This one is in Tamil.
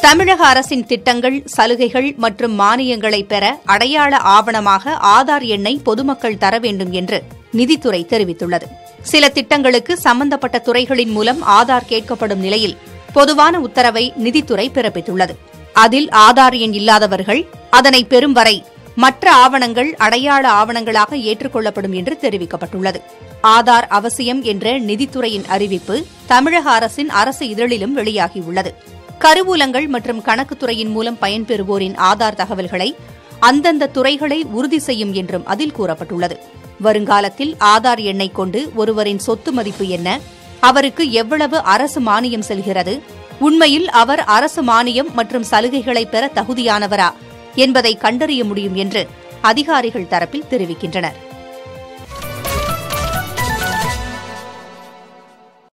தமிழக அரசின் திட்டங்கள் சலுகைகள் மற்றும் மானியங்களை பெற அடையாள ஆவணமாக ஆதார் எண்ணை பொதுமக்கள் தர வேண்டும் என்று நிதித்துறை தெரிவித்துள்ளது சில திட்டங்களுக்கு சம்பந்தப்பட்ட துறைகளின் மூலம் ஆதார் கேட்கப்படும் நிலையில் பொதுவான உத்தரவை நிதித்துறை பிறப்பித்துள்ளது அதில் ஆதார் எண் இல்லாதவர்கள் அதனை பெறும் வரை மற்ற ஆவணங்கள் அடையாள ஆவணங்களாக ஏற்றுக்கொள்ளப்படும் என்று தெரிவிக்கப்பட்டுள்ளது ஆதார் அவசியம் என்ற நிதித்துறையின் அறிவிப்பு தமிழக அரசின் அரசு இதழிலும் வெளியாகியுள்ளது கருவூலங்கள் மற்றும் கணக்குத்துறையின் மூலம் பயன்பெறுவோரின் ஆதார் தகவல்களை அந்தந்த துறைகளை உறுதி செய்யும் என்றும் அதில் கூறப்பட்டுள்ளது வருங்காலத்தில் ஆதார் எண்ணை கொண்டு ஒருவரின் சொத்து மதிப்பு என்ன அவருக்கு எவ்வளவு அரசு மானியம் செல்கிறது உண்மையில் அவர் அரசு மானியம் மற்றும் சலுகைகளை பெற தகுதியானவரா என்பதை கண்டறிய முடியும் என்று அதிகாரிகள் தரப்பில் தெரிவிக்கின்றனர்